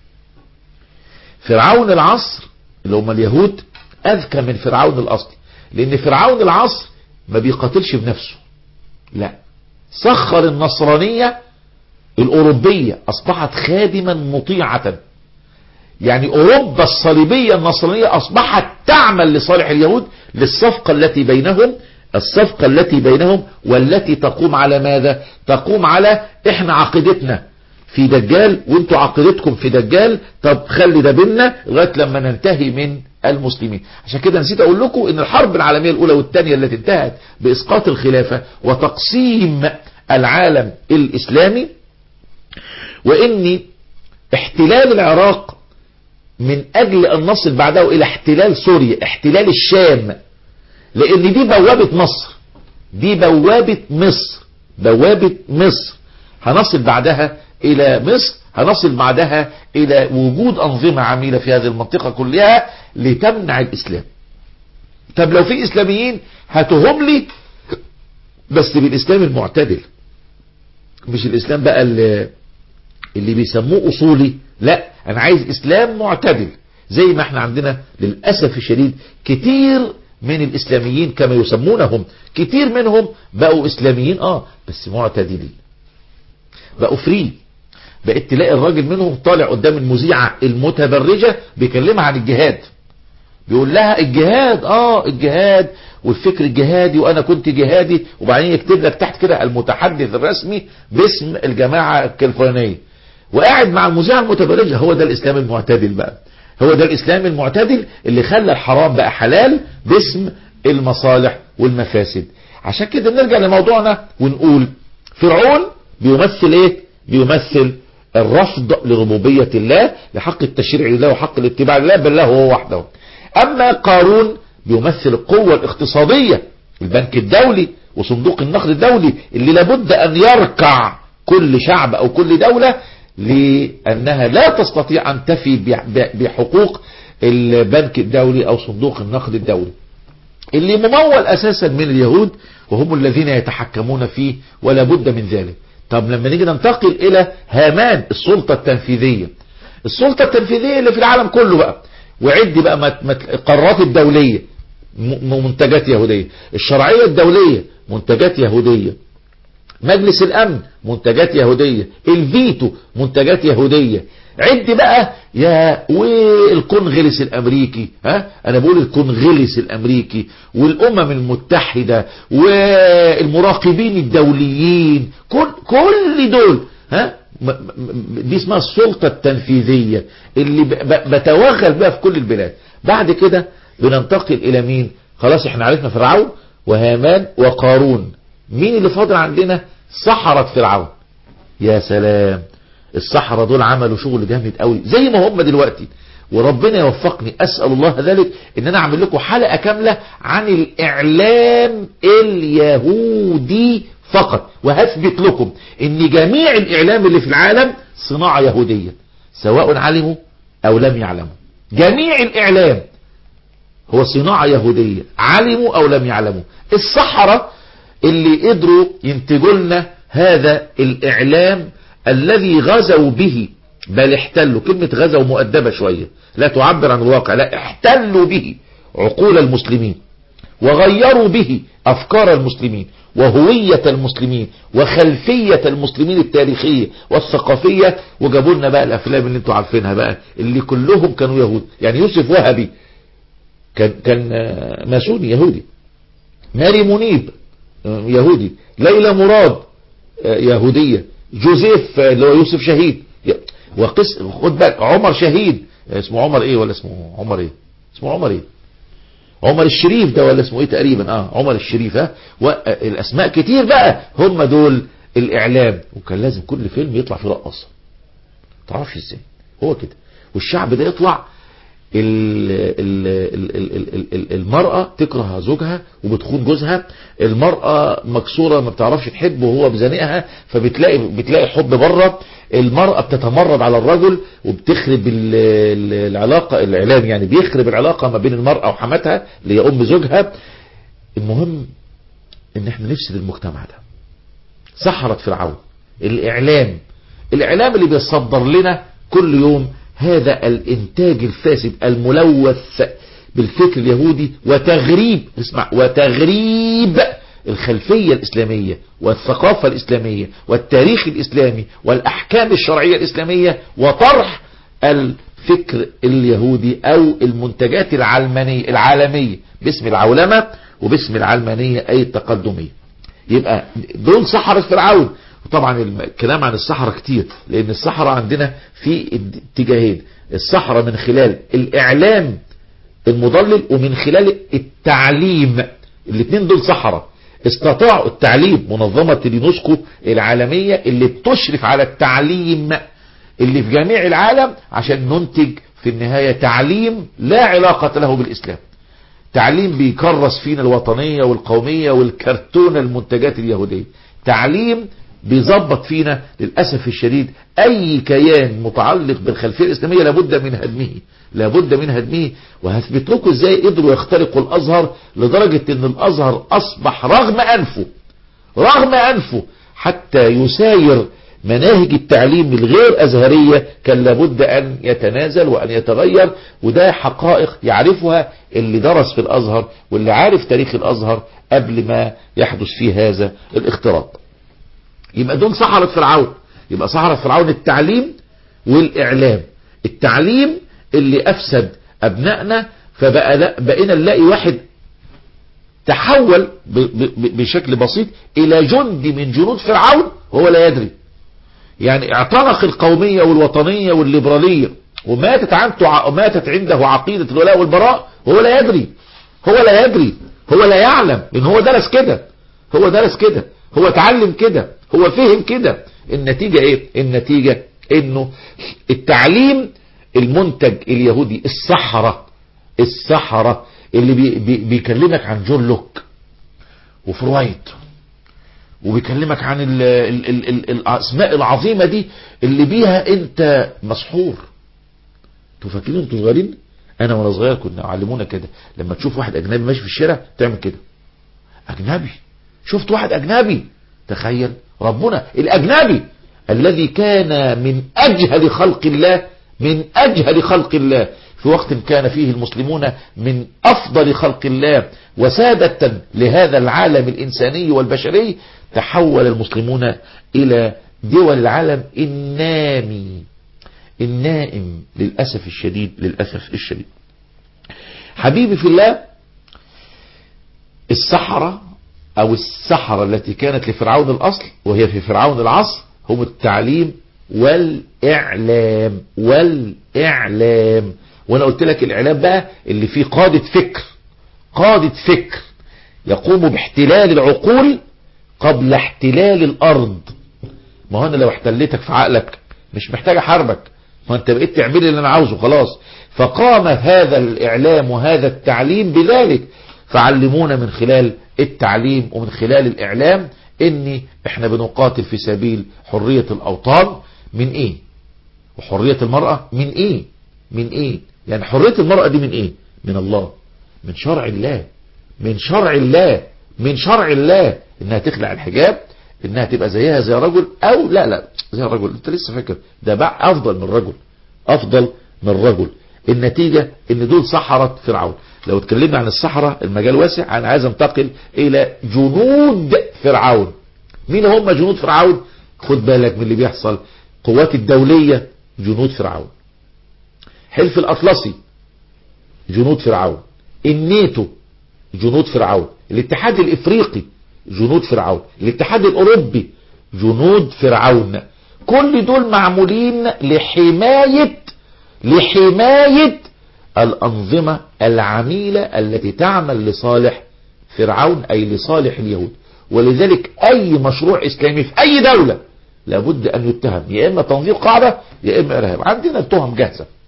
فرعون العصر اللي هم اليهود اذكى من فرعون الاصل لان فرعون العصر ما بيقاتلش بنفسه لا سخر النصرانية الأوروبية أصبحت خادما مطيعة يعني أوروبا الصليبية النصرانية أصبحت تعمل لصالح اليهود للصفقة التي بينهم الصفقة التي بينهم والتي تقوم على ماذا تقوم على احنا عقيدتنا في دجال وانتوا عقيدتكم في دجال طب خلي ده بينا لغايه لما ننتهي من المسلمين عشان كده نسيت اقول لكم ان الحرب العالميه الاولى والثانيه التي انتهت باسقاط الخلافه وتقسيم العالم الاسلامي وان احتلال العراق من اجل ان نصل بعده الى احتلال سوريا احتلال الشام لان دي بوابه مصر دي بوابه مصر بوابه مصر هنصل بعدها الى مصر هنصل بعدها الى وجود انظمة عميلة في هذه المنطقة كلها لتمنع الاسلام طب لو في اسلاميين هاتهم لي بس بالاسلام المعتدل مش الاسلام بقى اللي, اللي بيسموه اصولي لا انا عايز اسلام معتدل زي ما احنا عندنا للأسف الشديد كتير من الاسلاميين كما يسمونهم كتير منهم بقوا اسلاميين اه بس معتدلين بقوا فري بقيت تلاقي الراجل منهم طالع قدام المذيعة المتبرجة بيكلمها عن الجهاد بيقول لها الجهاد اه الجهاد والفكر الجهادي وانا كنت جهادي وبعدين يكتب لك تحت كده المتحدث الرسمي باسم الجماعة الكاليفورنية وقاعد مع المذيعة المتبرجة هو ده الاسلام المعتدل بقى هو ده الاسلام المعتدل اللي خلى الحرام بقى حلال باسم المصالح والمفاسد عشان كده نرجع لموضوعنا ونقول فرعون بيمثل ايه بيمثل الرفض لربوبية الله لحق التشريع لله وحق الاتباع لله بل له هو وحده اما قارون بيمثل القوة الاقتصادية البنك الدولي وصندوق النقد الدولي اللي لابد ان يركع كل شعب او كل دولة لانها لا تستطيع ان تفي بحقوق البنك الدولي او صندوق النقد الدولي اللي ممول اساسا من اليهود وهم الذين يتحكمون فيه ولا بد من ذلك طب لما نيجي ننتقل الى هامان السلطة التنفيذية السلطة التنفيذية اللي في العالم كله بقى وعد بقى القرارات الدولية منتجات يهودية الشرعية الدولية منتجات يهودية مجلس الامن منتجات يهودية الفيتو منتجات يهودية عد بقى يا والكونغرس الامريكي ها انا بقول الكونغرس الامريكي والامم المتحدة والمراقبين الدوليين كل كل دول ها دي اسمها السلطة التنفيذية اللي بتوغل بقى في كل البلاد بعد كده بننتقل الى مين خلاص احنا عرفنا فرعون وهامان وقارون مين اللي فاضل عندنا سحرة فرعون يا سلام السحرة دول عملوا شغل جامد قوي زي ما هم دلوقتي وربنا يوفقني اسأل الله ذلك ان انا اعمل لكم حلقة كاملة عن الاعلام اليهودي فقط وهثبت لكم ان جميع الاعلام اللي في العالم صناعة يهودية سواء علموا او لم يعلموا جميع الاعلام هو صناعة يهودية علموا او لم يعلموا السحرة اللي قدروا ينتجوا لنا هذا الاعلام الذي غزوا به بل احتلوا كلمة غزوا مؤدبة شوية لا تعبر عن الواقع لا احتلوا به عقول المسلمين وغيروا به افكار المسلمين وهوية المسلمين وخلفية المسلمين التاريخية والثقافية وجابوا لنا بقى الافلام اللي انتوا عارفينها بقى اللي كلهم كانوا يهود يعني يوسف وهبي كان كان ماسوني يهودي ماري منيب يهودي ليلى مراد يهودية جوزيف اللي هو يوسف شهيد وقس خد بالك عمر شهيد اسمه عمر ايه ولا اسمه عمر ايه اسمه عمر ايه عمر الشريف ده ولا اسمه ايه تقريبا اه عمر الشريف ها والاسماء كتير بقى هم دول الاعلام وكان لازم كل فيلم يطلع فيه رقاصه تعرفش ازاي هو كده والشعب ده يطلع ال- ال- ال- ال- ال- ال- المرأة تكره زوجها وبتخون جوزها المرأة مكسورة ما بتعرفش تحب وهو بزنقها فبتلاقي بتلاقي حب بره المرأة بتتمرد على الرجل وبتخرب ال- ال- العلاقة الإعلام يعني بيخرب العلاقة ما بين المرأة وحماتها اللي هي أم زوجها المهم ان احنا نفسد المجتمع ده سحرة فرعون الإعلام الإعلام اللي بيصدر لنا كل يوم هذا الإنتاج الفاسد الملوث بالفكر اليهودي وتغريب اسمع وتغريب الخلفية الإسلامية والثقافة الإسلامية والتاريخ الإسلامي والأحكام الشرعية الإسلامية وطرح الفكر اليهودي أو المنتجات العلمانية العالمية باسم العولمة وباسم العلمانية أي التقدمية يبقى دول سحرة فرعون وطبعا الكلام عن السحرة كتير لان السحرة عندنا في اتجاهين السحرة من خلال الاعلام المضلل ومن خلال التعليم الاثنين دول سحرة استطاعوا التعليم منظمة اليونسكو العالمية اللي بتشرف على التعليم اللي في جميع العالم عشان ننتج في النهاية تعليم لا علاقة له بالإسلام تعليم بيكرس فينا الوطنية والقومية والكرتون المنتجات اليهودية تعليم بيظبط فينا للأسف الشديد أي كيان متعلق بالخلفية الإسلامية لابد من هدمه لابد من هدمه وهثبت لكم ازاي قدروا يخترقوا الأزهر لدرجة ان الأزهر أصبح رغم أنفه رغم أنفه حتى يساير مناهج التعليم الغير أزهرية كان لابد أن يتنازل وأن يتغير وده حقائق يعرفها اللي درس في الأزهر واللي عارف تاريخ الأزهر قبل ما يحدث فيه هذا الاختراق يبقى دول سحرة فرعون يبقى سحرة فرعون التعليم والإعلام التعليم اللي أفسد أبنائنا فبقى لا بقينا نلاقي واحد تحول ب- ب- بشكل بسيط إلى جندي من جنود فرعون وهو لا يدري يعني اعتنق القومية والوطنية والليبرالية وماتت عنده ماتت عنده عقيدة الولاء والبراء وهو لا يدري هو لا يدري هو لا يعلم ان هو درس كده هو درس كده هو اتعلم كده هو فهم كده النتيجة ايه النتيجة انه التعليم المنتج اليهودي السحرة السحرة اللي بي بي بيكلمك عن جون لوك وفرويد وبيكلمك عن ال ال ال ال الاسماء العظيمة دي اللي بيها انت مسحور انتوا فاكرين انتوا صغيرين انا وانا صغير كنا علمونا كده لما تشوف واحد اجنبي ماشي في الشارع تعمل كده اجنبي شفت واحد اجنبي تخيل ربنا الاجنبي الذي كان من اجهل خلق الله من اجهل خلق الله في وقت كان فيه المسلمون من افضل خلق الله وسادة لهذا العالم الانساني والبشري تحول المسلمون الى دول العالم النامي النائم للأسف الشديد للأسف الشديد حبيبي في الله السحرة أو السحرة التي كانت لفرعون الأصل وهي في فرعون العصر هم التعليم والإعلام والإعلام وأنا قلت لك الإعلام بقى اللي فيه قادة فكر قادة فكر يقوم باحتلال العقول قبل احتلال الأرض ما هو أنا لو احتلتك في عقلك مش محتاج أحاربك ما انت بقيت تعمل اللي انا عاوزه خلاص فقام هذا الاعلام وهذا التعليم بذلك فعلمونا من خلال التعليم ومن خلال الاعلام ان احنا بنقاتل في سبيل حرية الاوطان من ايه وحرية المرأة من ايه من ايه يعني حرية المرأة دي من ايه من الله من شرع الله من شرع الله من شرع الله انها تخلع الحجاب انها تبقى زيها زي رجل او لا لا زي الرجل انت لسه فاكر ده بقى افضل من رجل افضل من رجل النتيجة ان دول سحرة فرعون لو اتكلمنا عن السحرة المجال واسع انا عايز انتقل الى جنود فرعون مين هم جنود فرعون خد بالك من اللي بيحصل قوات الدولية جنود فرعون حلف الاطلسي جنود فرعون النيتو جنود فرعون الاتحاد الافريقي جنود فرعون الاتحاد الاوروبي جنود فرعون كل دول معمولين لحماية لحماية الانظمة العميلة التي تعمل لصالح فرعون اي لصالح اليهود ولذلك اي مشروع اسلامي في اي دولة لابد ان يتهم يا اما تنظير قاعدة يا اما ارهاب عندنا التهم جاهزة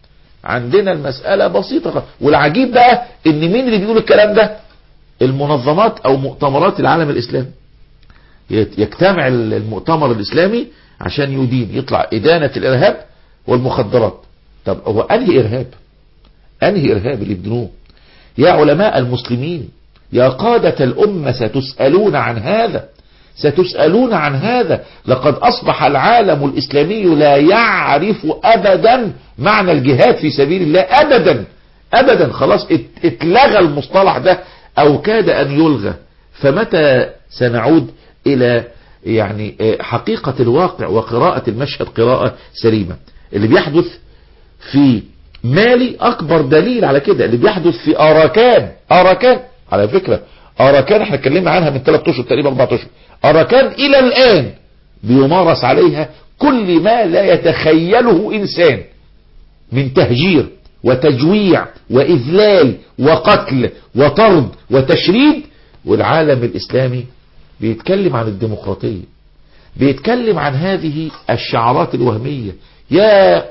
عندنا المسألة بسيطة خالص. والعجيب بقى ان مين اللي بيقول الكلام ده المنظمات او مؤتمرات العالم الاسلامي يت- يجتمع المؤتمر الاسلامي عشان يدين يطلع ادانة الارهاب والمخدرات طب هو انهي ارهاب انهي ارهاب اللي يبدنوه يا علماء المسلمين يا قادة الامة ستسألون عن هذا ستسألون عن هذا لقد أصبح العالم الإسلامي لا يعرف أبدا معنى الجهاد في سبيل الله أبدا أبدا خلاص ات- اتلغى المصطلح ده أو كاد أن يلغى فمتى سنعود إلى يعني آه، حقيقة الواقع وقراءة المشهد قراءة سليمة اللي بيحدث في مالي أكبر دليل على كده اللي بيحدث في أراكان أراكان على فكرة أراكان احنا اتكلمنا عنها من 3 أشهر تقريبا 4 أشهر أراكان إلى الآن بيمارس عليها كل ما لا يتخيله إنسان من تهجير وتجويع وإذلال وقتل وطرد وتشريد والعالم الإسلامي بيتكلم عن الديمقراطية بيتكلم عن هذه الشعارات الوهمية يا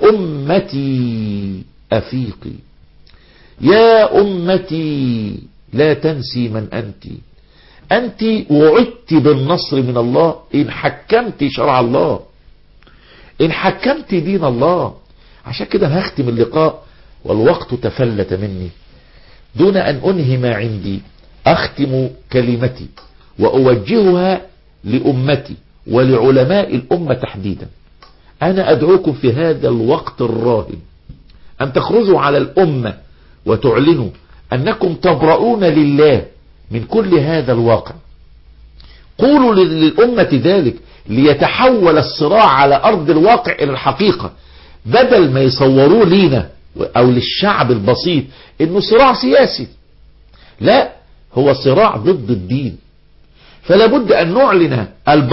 أمتي أفيقي يا أمتي لا تنسي من أنت أنت وعدت بالنصر من الله إن حكمت شرع الله إن حكمت دين الله عشان كده هختم اللقاء والوقت تفلت مني دون أن أنهي ما عندي أختم كلمتي وأوجهها لأمتي ولعلماء الأمة تحديدا أنا أدعوكم في هذا الوقت الراهن أن تخرجوا على الأمة وتعلنوا أنكم تبرؤون لله من كل هذا الواقع قولوا للأمة ذلك ليتحول الصراع على أرض الواقع إلى الحقيقة بدل ما يصوروه لينا أو للشعب البسيط إنه صراع سياسي لا هو صراع ضد الدين فلا بد أن نعلن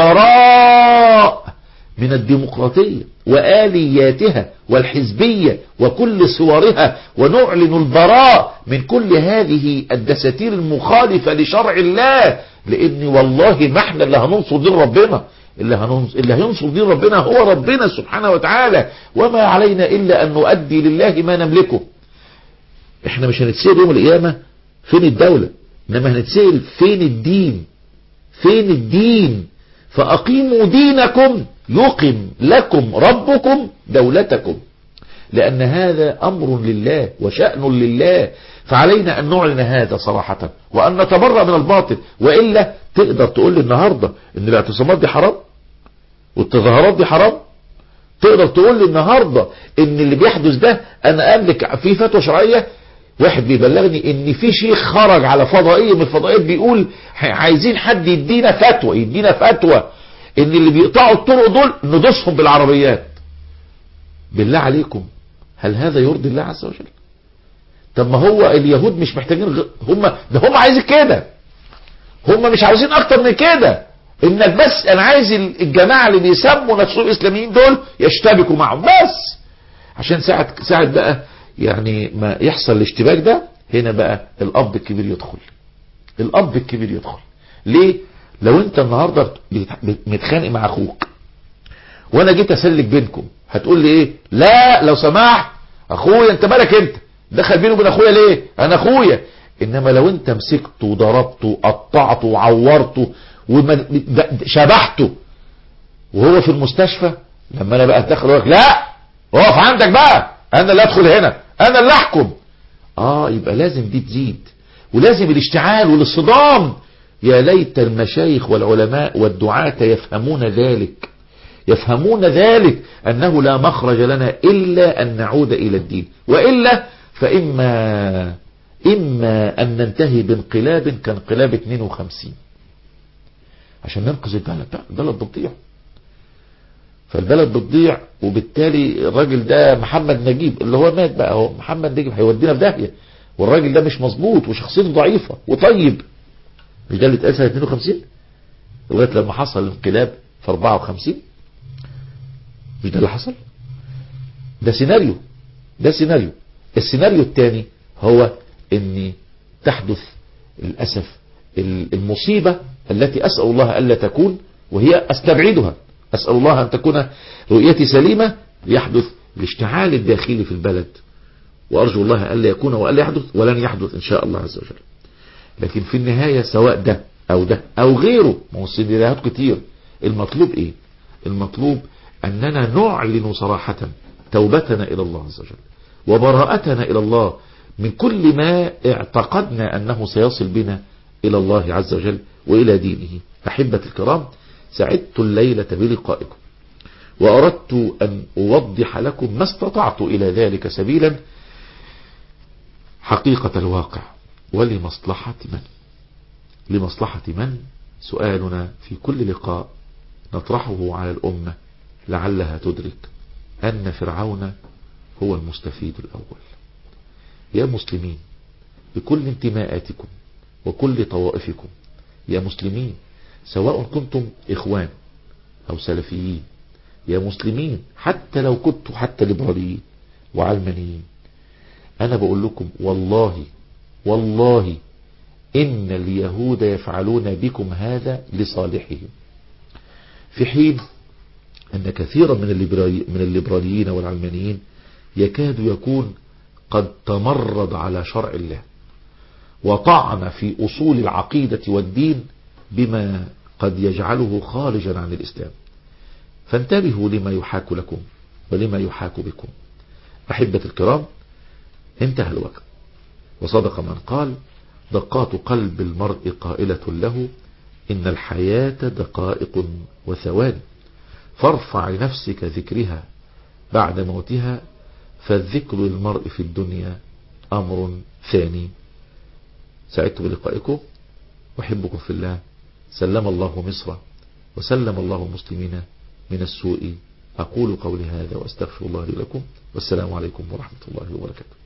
البراء من الديمقراطية وآلياتها والحزبية وكل صورها ونعلن البراء من كل هذه الدساتير المخالفة لشرع الله لأن والله ما احنا اللي هننصر دين ربنا اللي, هننصر اللي هينصر دين ربنا هو ربنا سبحانه وتعالى وما علينا إلا أن نؤدي لله ما نملكه احنا مش هنتسأل يوم القيامة فين الدولة انما هنتسأل فين الدين فين الدين فأقيموا دينكم يقم لكم ربكم دولتكم لأن هذا أمر لله وشأن لله فعلينا أن نعلن هذا صراحة وأن نتبرأ من الباطل وإلا تقدر تقول لي النهاردة أن الاعتصامات دي حرام والتظاهرات دي حرام تقدر تقول لي النهاردة أن اللي بيحدث ده أنا أملك في فتوى شرعية واحد بيبلغني ان في شيخ خرج على فضائية من الفضائيات بيقول عايزين حد يدينا فتوى يدينا فتوى ان اللي بيقطعوا الطرق دول ندوسهم بالعربيات بالله عليكم هل هذا يرضي الله عز وجل طب ما هو اليهود مش محتاجين غ... هم ده هم عايزين كده هم مش عاوزين اكتر من كده انك بس انا عايز الجماعة اللي بيسموا نفسهم اسلاميين دول يشتبكوا معهم بس عشان ساعة ساعة بقى يعني ما يحصل الاشتباك ده هنا بقى الاب الكبير يدخل الاب الكبير يدخل ليه لو انت النهاردة متخانق مع اخوك وانا جيت اسلك بينكم هتقول لي ايه لا لو سمحت اخويا انت مالك انت دخل بينه وبين اخويا ليه انا اخويا انما لو انت مسكته وضربته وقطعته وعورته وشبحته وهو في المستشفى لما انا بقى اتدخل اقول لا اقف عندك بقى انا اللي ادخل هنا انا اللي احكم اه يبقى لازم دي تزيد ولازم الاشتعال والاصطدام يا ليت المشايخ والعلماء والدعاة يفهمون ذلك يفهمون ذلك أنه لا مخرج لنا إلا أن نعود إلى الدين وإلا فإما إما أن ننتهي بانقلاب كانقلاب 52 عشان ننقذ البلد البلد بتضيع فالبلد بتضيع وبالتالي الراجل ده محمد نجيب اللي هو مات بقى هو محمد نجيب هيودينا في داهيه والراجل ده مش مظبوط وشخصيته ضعيفه وطيب مش ده اللي اتقال سنه 52 لغايه لما حصل الانقلاب في 54 مش ده اللي حصل ده سيناريو ده سيناريو السيناريو الثاني هو ان تحدث للاسف المصيبه التي اسال الله الا تكون وهي استبعدها أسأل الله أن تكون رؤيتي سليمة ليحدث الاشتعال الداخلي في البلد وأرجو الله ألا يكون وألا يحدث ولن يحدث إن شاء الله عز وجل لكن في النهاية سواء ده أو ده أو غيره ما هو السيناريوهات كتير المطلوب إيه المطلوب أننا نعلن صراحة توبتنا إلى الله عز وجل وبراءتنا إلى الله من كل ما اعتقدنا أنه سيصل بنا إلى الله عز وجل وإلى دينه أحبة الكرام سعدت الليلة بلقائكم وأردت أن أوضح لكم ما استطعت إلى ذلك سبيلا حقيقة الواقع ولمصلحة من لمصلحة من سؤالنا في كل لقاء نطرحه على الأمة لعلها تدرك أن فرعون هو المستفيد الأول يا مسلمين بكل انتماءاتكم وكل طوائفكم يا مسلمين سواء كنتم إخوان أو سلفيين يا مسلمين حتى لو كنتم حتى ليبراليين وعلمانيين أنا بقول لكم والله والله إن اليهود يفعلون بكم هذا لصالحهم في حين أن كثيرا من الليبرالي من الليبراليين والعلمانيين يكاد يكون قد تمرد على شرع الله وطعن في أصول العقيدة والدين بما قد يجعله خارجا عن الإسلام فانتبهوا لما يحاك لكم ولما يحاك بكم أحبة الكرام انتهى الوقت وصدق من قال دقات قلب المرء قائلة له إن الحياة دقائق وثواني فارفع لنفسك ذكرها بعد موتها فالذكر للمرء في الدنيا أمر ثاني سعدت بلقائكم أحبكم في الله سلم الله مصر وسلم الله المسلمين من السوء أقول قولي هذا وأستغفر الله لي لكم والسلام عليكم ورحمة الله وبركاته